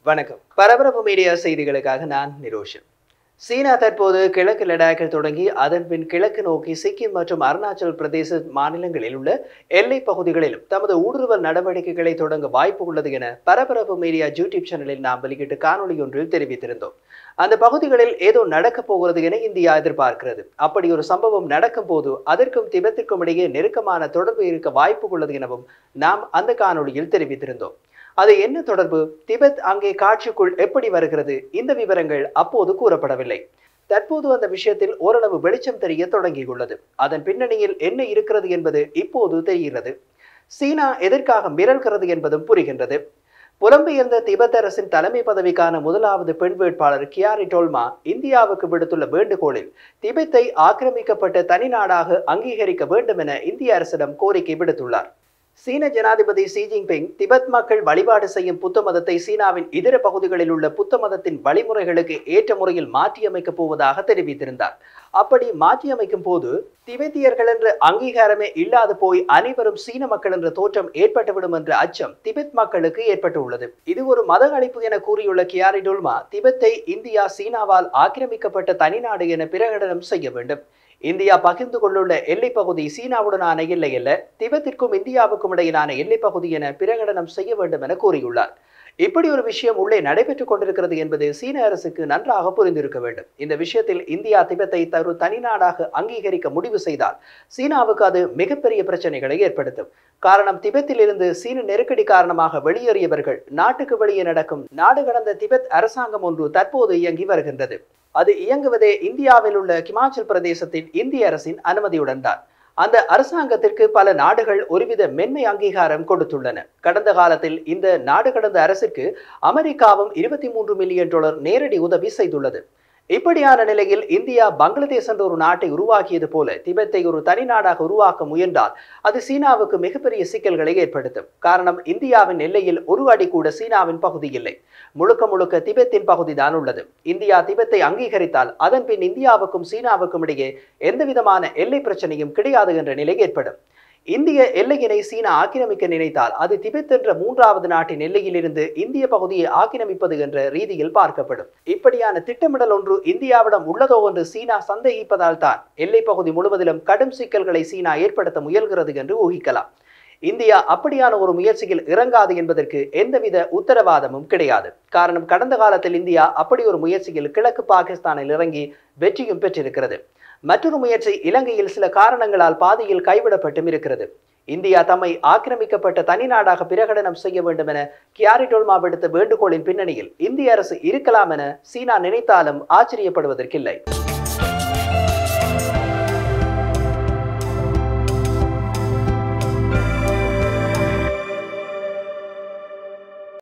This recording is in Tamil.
வணக்கம் பரபரப்பு மீடியா செய்திகளுக்காக நான் நிரோஷன் சீனா தற்போது கிழக்கு லடாக்கில் தொடங்கி அதன் பின் கிழக்கு நோக்கி சிக்கிம் மற்றும் அருணாச்சல் பிரதேச மாநிலங்களில் உள்ள எல்லை பகுதிகளிலும் தமது ஊடுருவல் நடவடிக்கைகளை தொடங்க வாய்ப்பு உள்ளது என பரபரப்பு மீடியா யூடியூப் சேனலில் நாம் வெளியிட்டு காணொலி ஒன்றில் தெரிவித்திருந்தோம் அந்த பகுதிகளில் ஏதோ நடக்கப் போகிறது என இந்தியா எதிர்பார்க்கிறது அப்படி ஒரு சம்பவம் நடக்கும் போது அதற்கும் திபெத்திற்கும் இடையே நெருக்கமான தொடர்பு இருக்க வாய்ப்பு உள்ளது எனவும் நாம் அந்த காணொளியில் தெரிவித்திருந்தோம் அது என்ன தொடர்பு திபெத் அங்கே காட்சிக்குள் எப்படி வருகிறது இந்த விவரங்கள் அப்போது கூறப்படவில்லை தற்போது அந்த விஷயத்தில் ஓரளவு வெளிச்சம் தெரிய தொடங்கியுள்ளது அதன் பின்னணியில் என்ன இருக்கிறது என்பது இப்போது தெரிகிறது சீனா எதற்காக மிரள்கிறது என்பதும் புரிகின்றது புலம்பெயர்ந்த திபெத் அரசின் தலைமை பதவிக்கான முதலாவது பெண் வேட்பாளர் கியாரி டோல்மா இந்தியாவுக்கு விடுத்துள்ள வேண்டுகோளில் திபெத்தை ஆக்கிரமிக்கப்பட்ட தனி நாடாக அங்கீகரிக்க வேண்டும் என இந்திய அரசிடம் கோரிக்கை விடுத்துள்ளார் சீன ஜனாதிபதி ஷி ஜின்பிங் திபெத் மக்கள் வழிபாடு செய்யும் புத்த மதத்தை சீனாவின் இதர பகுதிகளில் உள்ள புத்த மதத்தின் வழிமுறைகளுக்கு ஏற்ற முறையில் மாற்றியமைக்கப் போவதாக தெரிவித்திருந்தார் அப்படி மாற்றியமைக்கும் போது திபெத்தியர்கள் என்ற அங்கீகாரமே இல்லாது போய் அனைவரும் சீன மக்கள் என்ற தோற்றம் ஏற்பட்டுவிடும் என்ற அச்சம் திபெத் மக்களுக்கு ஏற்பட்டுள்ளது இது ஒரு மத அழைப்பு என கூறியுள்ள கியாரி டோல்மா திபெத்தை இந்தியா சீனாவால் ஆக்கிரமிக்கப்பட்ட தனிநாடு என பிரகடனம் செய்ய வேண்டும் இந்தியா பகிர்ந்து கொண்டுள்ள எல்லைப் பகுதி சீனாவுடனான எல்லை அல்ல திபெத்திற்கும் இந்தியாவுக்கும் இடையிலான எல்லைப் பகுதி என பிரகடனம் செய்ய வேண்டும் என கூறியுள்ளார் இப்படி ஒரு விஷயம் உள்ளே நடைபெற்றுக் கொண்டிருக்கிறது என்பது சீன அரசுக்கு நன்றாக புரிந்திருக்க வேண்டும் இந்த விஷயத்தில் இந்தியா திபெத்தை தரு தனிநாடாக அங்கீகரிக்க முடிவு செய்தால் சீனாவுக்கு அது மிகப்பெரிய பிரச்சனைகளை ஏற்படுத்தும் காரணம் திபெத்தில் இருந்து சீன நெருக்கடி காரணமாக வெளியேறியவர்கள் நாட்டுக்கு வெளியே நடக்கும் நாடு கடந்த திபெத் அரசாங்கம் ஒன்று தற்போது இயங்கி வருகின்றது அது இயங்குவதே இந்தியாவில் உள்ள கிமாச்சல் பிரதேசத்தின் இந்திய அரசின் அனுமதியுடன் தான் அந்த அரசாங்கத்திற்கு பல நாடுகள் ஒருவித மென்மை அங்கீகாரம் கொடுத்துள்ளன கடந்த காலத்தில் இந்த நாடு கடந்த அரசிற்கு அமெரிக்காவும் இருபத்தி மூன்று மில்லியன் டாலர் நேரடி உதவி செய்துள்ளது இப்படியான நிலையில் இந்தியா பங்களாதேஷ் என்ற ஒரு நாட்டை உருவாக்கியது போல திபெத்தை ஒரு தனி நாடாக உருவாக்க முயன்றால் அது சீனாவுக்கு மிகப்பெரிய சிக்கல்களை ஏற்படுத்தும் காரணம் இந்தியாவின் எல்லையில் ஒரு அடி கூட சீனாவின் பகுதி இல்லை முழுக்க முழுக்க திபெத்தின் பகுதி தான் உள்ளது இந்தியா திபெத்தை அங்கீகரித்தால் அதன் பின் இந்தியாவுக்கும் சீனாவுக்கும் இடையே எந்த விதமான எல்லை பிரச்சனையும் கிடையாது என்ற நிலை ஏற்படும் இந்திய எல்லையினை சீனா ஆக்கிரமிக்க நினைத்தால் அது திபெத் என்ற மூன்றாவது நாட்டின் எல்லையிலிருந்து இந்திய பகுதியை ஆக்கிரமிப்பது என்ற ரீதியில் பார்க்கப்படும் இப்படியான திட்டமிடல் ஒன்று இந்தியாவிடம் உள்ளதோ என்று சீனா சந்தேகிப்பதால் தான் எல்லை பகுதி முழுவதிலும் கடும் சிக்கல்களை சீனா ஏற்படுத்த முயல்கிறது என்று ஊகிக்கலாம் இந்தியா அப்படியான ஒரு முயற்சியில் இறங்காது என்பதற்கு எந்தவித உத்தரவாதமும் கிடையாது காரணம் கடந்த காலத்தில் இந்தியா அப்படி ஒரு முயற்சியில் கிழக்கு பாகிஸ்தானில் இறங்கி வெற்றியும் பெற்றிருக்கிறது மற்றொரு முயற்சி இலங்கையில் சில காரணங்களால் பாதியில் கைவிடப்பட்டும் இருக்கிறது இந்தியா தம்மை ஆக்கிரமிக்கப்பட்ட தனி நாடாக பிரகடனம் செய்ய வேண்டும் என கியாரி டோல்மா விடுத்த வேண்டுகோளின் பின்னணியில் இந்திய அரசு இருக்கலாம் என சீனா நினைத்தாலும் ஆச்சரியப்படுவதற்கில்லை